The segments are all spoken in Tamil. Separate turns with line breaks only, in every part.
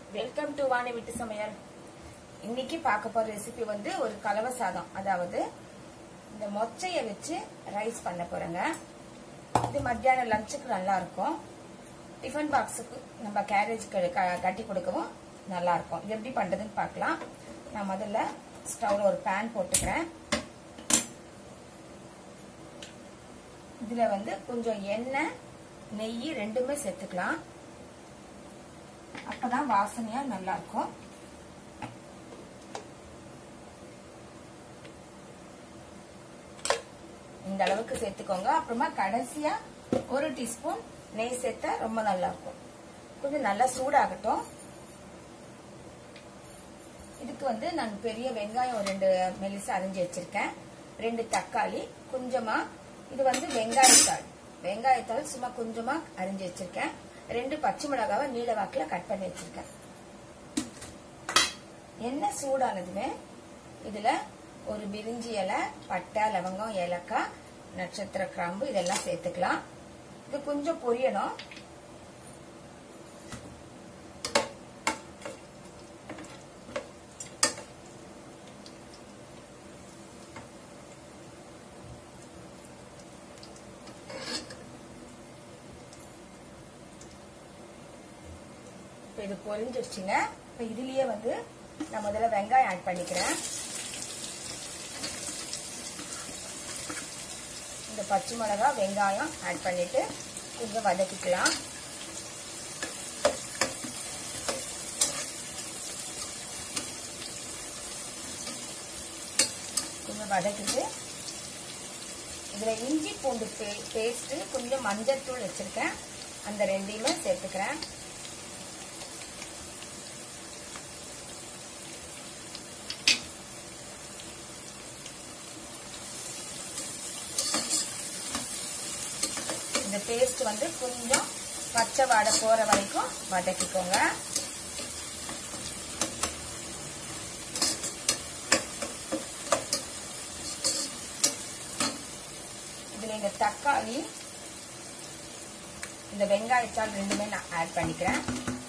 வெல்கம் டு வாணி வீட்டு சமையல் இன்னைக்கு பார்க்க போற ரெசிபி வந்து ஒரு கலவை சாதம் அதாவது இந்த மொச்சையை வச்சு ரைஸ் பண்ண போறேங்க இது மத்தியானம் லஞ்சுக்கு நல்லா இருக்கும் டிஃபன் பாக்ஸுக்கு நம்ம கேரேஜ்க்கு கட்டி கொடுக்கவும் நல்லா இருக்கும் இது எப்படி பண்றதுன்னு பார்க்கலாம் நான் முதல்ல ஸ்டவ்ல ஒரு பேன் போட்டுக்கிறேன் இதுல வந்து கொஞ்சம் எண்ணெய் நெய் ரெண்டுமே சேர்த்துக்கலாம் அப்பதான் வாசனையா நல்லா இருக்கும் இந்த அளவுக்கு சேர்த்துக்கோங்க அப்புறமா கடைசியா ஒரு டீஸ்பூன் நெய் சேர்த்தா ரொம்ப நல்லா இருக்கும் கொஞ்சம் நல்லா சூடாகட்டும் இதுக்கு வந்து நான் பெரிய வெங்காயம் ஒரு ரெண்டு மெலிசா அரிஞ்சு வச்சிருக்கேன் ரெண்டு தக்காளி கொஞ்சமா இது வந்து வெங்காயத்தாள் வெங்காயத்தாள் சும்மா கொஞ்சமா அரிஞ்சு வச்சிருக்கேன் ரெண்டு பச்சை மிளகாவை நீல வாக்குல கட் பண்ணி வச்சிருக்கேன் எண்ணெய் சூடானதுமே இதுல ஒரு பிரிஞ்சி இலை பட்டை லவங்கம் ஏலக்காய் நட்சத்திர கிராம்பு இதெல்லாம் சேர்த்துக்கலாம் இது கொஞ்சம் பொரியணும் இப்போ இது பொரிஞ்சிருச்சுங்க இப்போ இதுலயே வந்து நான் முதல்ல வெங்காயம் ஆட் பண்ணிக்கிறேன் இந்த பச்சை மிளகா வெங்காயம் ஆட் பண்ணிட்டு கொஞ்சம் வதக்கிக்கலாம் கொஞ்சம் வதக்கிட்டு இதுல இஞ்சி பூண்டு பேஸ்ட் கொஞ்சம் மஞ்சள் தூள் வச்சிருக்கேன் அந்த ரெண்டையுமே சேர்த்துக்கிறேன் இந்த பேஸ்ட் வந்து கொஞ்சம் பச்சை வாடை போற வரைக்கும் வதக்கிக்கோங்க இதுல இந்த தக்காளி இந்த வெங்காயத்தால் ரெண்டுமே நான் ஆட் பண்ணிக்கிறேன்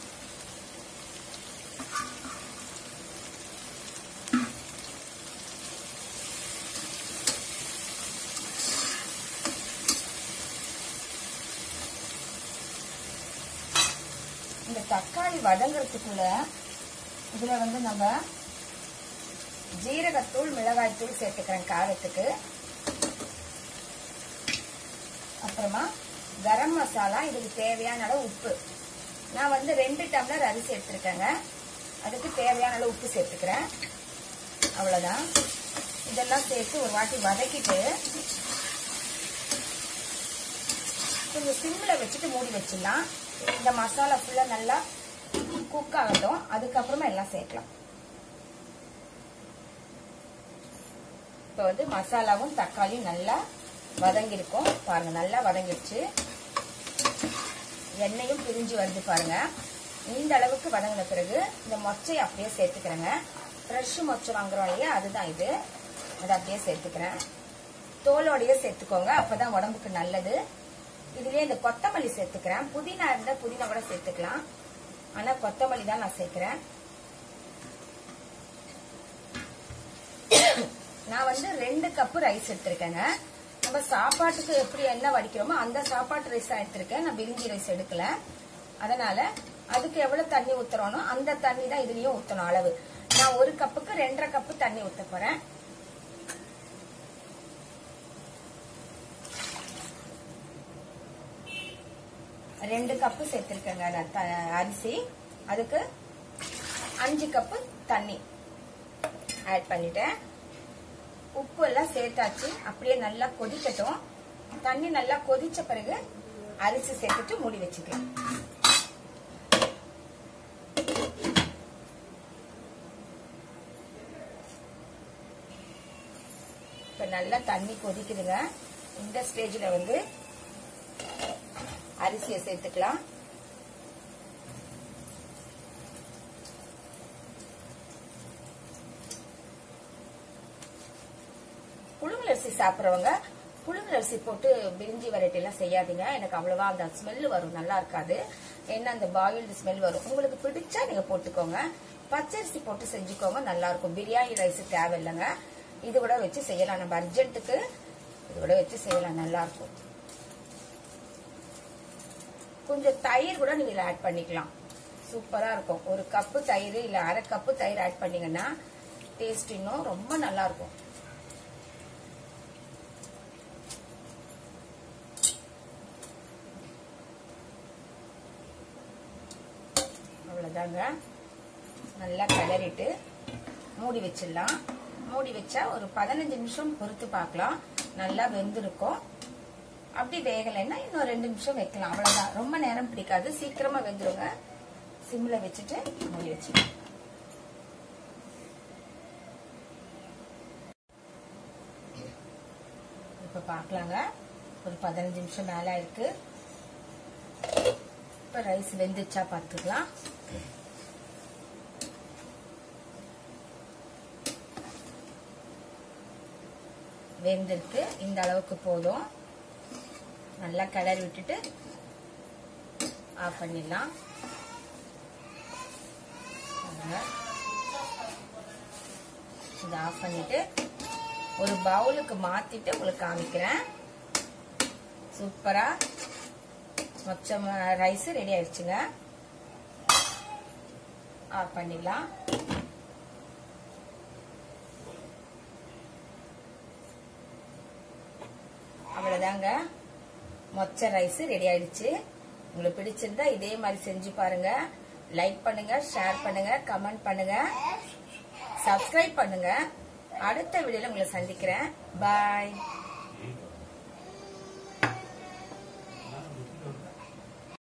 இந்த தக்காளி வதங்கிறதுக்குள்ள இதுல வந்து நம்ம ஜீரகத்தூள் மிளகாய்த்தூள் சேர்த்துக்கிறேன் காரத்துக்கு அப்புறமா கரம் மசாலா இதுக்கு தேவையான அளவு உப்பு நான் வந்து ரெண்டு டம்ளர் அரிசி எடுத்திருக்கேங்க அதுக்கு தேவையான அளவு உப்பு சேர்த்துக்கிறேன் அவ்வளவுதான் இதெல்லாம் சேர்த்து ஒரு வாட்டி வதக்கிட்டு கொஞ்சம் சிம்ல வச்சுட்டு மூடி வச்சிடலாம் இந்த மசாலா ஃபுல்லா நல்லா குக் ஆகட்டும் அதுக்கப்புறமா எல்லாம் சேர்க்கலாம் இப்போ வந்து மசாலாவும் தக்காளியும் நல்லா வதங்கிருக்கும் பாருங்க நல்லா வதங்கிடுச்சு எண்ணெயும் பிரிஞ்சு வருது பாருங்க இந்த அளவுக்கு வதங்கின பிறகு இந்த மொச்சையை அப்படியே சேர்த்துக்கிறேங்க ஃப்ரெஷ் மொச்சை வாங்குறோம் இல்லையா அதுதான் இது அதை அப்படியே சேர்த்துக்கிறேன் தோலோடையே சேர்த்துக்கோங்க அப்பதான் உடம்புக்கு நல்லது இதுலயே இந்த கொத்தமல்லி சேர்த்துக்கிறேன் புதினா இருந்தா புதினா கூட சேர்த்துக்கலாம் ஆனா கொத்தமல்லி தான் நான் சேர்க்கிறேன் நான் வந்து ரெண்டு கப்பு ரைஸ் எடுத்திருக்கேங்க நம்ம சாப்பாட்டுக்கு எப்படி என்ன வடிக்கிறோமோ அந்த சாப்பாட்டு ரைஸ் தான் எடுத்திருக்கேன் நான் பிரிஞ்சி ரைஸ் எடுக்கல அதனால அதுக்கு எவ்வளவு தண்ணி ஊத்துறோனோ அந்த தண்ணி தான் இதுலயும் ஊத்தணும் அளவு நான் ஒரு கப்புக்கு ரெண்டரை கப்பு தண்ணி ஊத்த போறேன் ரெண்டு கப்பு சேர்த்திருக்கேங்க அரிசி அதுக்கு அஞ்சு கப்பு தண்ணி ஆட் பண்ணிட்டேன் உப்பு எல்லாம் சேர்த்தாச்சு அப்படியே நல்லா கொதிக்கட்டும் தண்ணி நல்லா கொதிச்ச பிறகு அரிசி சேர்த்துட்டு மூடி வச்சுக்கலாம் இப்ப நல்லா தண்ணி கொதிக்குதுங்க இந்த ஸ்டேஜ்ல வந்து அரிசியை சேர்த்துக்கலாம் புழுங்கலரிசி சாப்பிட்றவங்க புழுங்கல் அரிசி போட்டு பிரிஞ்சி வெரைட்டி எல்லாம் செய்யாதீங்க எனக்கு அவ்வளவா அந்த ஸ்மெல் வரும் நல்லா இருக்காது ஏன்னா அந்த பாயில்டு ஸ்மெல் வரும் உங்களுக்கு பிடிச்சா நீங்க போட்டுக்கோங்க பச்சரிசி போட்டு செஞ்சுக்கோங்க நல்லா இருக்கும் பிரியாணி ரைஸ் தேவையில்லைங்க இது கூட வச்சு செய்யலாம் நம்ம அர்ஜென்ட்டுக்கு இது கூட வச்சு செய்யலாம் நல்லா இருக்கும் கொஞ்சம் தயிர் கூட நீங்க ஆட் பண்ணிக்கலாம் சூப்பரா இருக்கும் ஒரு கப்பு தயிர் இல்ல அரை கப்பு தயிர் ஆட் பண்ணீங்கன்னா டேஸ்ட் இன்னும் ரொம்ப நல்லா இருக்கும் அவ்வளவுதாங்க நல்லா கிளறிட்டு மூடி வச்சிடலாம் மூடி வச்சா ஒரு பதினஞ்சு நிமிஷம் பொறுத்து பார்க்கலாம் நல்லா வெந்திருக்கும் அப்படி வேகலைன்னா இன்னும் ரெண்டு நிமிஷம் வைக்கலாம் அவ்வளவுதான் ரொம்ப நேரம் பிடிக்காது சீக்கிரமா வெந்துருங்க சிம்ல வச்சுட்டு மூடி வச்சுக்கலாம் இப்ப பார்க்கலாங்க ஒரு பதினஞ்சு நிமிஷம் மேல இருக்கு இப்ப ரைஸ் வெந்துச்சா பார்த்துக்கலாம் வெந்திருக்கு இந்த அளவுக்கு போதும் நல்லா கிளறி விட்டுட்டு ஆஃப் பண்ணிடலாம் இதை ஆஃப் பண்ணிட்டு ஒரு பவுலுக்கு மாத்திட்டு உங்களுக்கு காமிக்கிறேன் சூப்பரா மொச்சம் ரைஸ் ரெடி ஆயிடுச்சுங்க ஆஃப் பண்ணிடலாம் அவ்வளவுதாங்க மொச்ச ரைஸ் ரெடி ஆயிடுச்சு உங்களுக்கு பிடிச்சிருந்தா இதே மாதிரி செஞ்சு பாருங்க லைக் பண்ணுங்க ஷேர் பண்ணுங்க கமெண்ட் பண்ணுங்க சப்ஸ்கிரைப் பண்ணுங்க அடுத்த வீடியோல உங்களை சந்திக்கிறேன் பாய்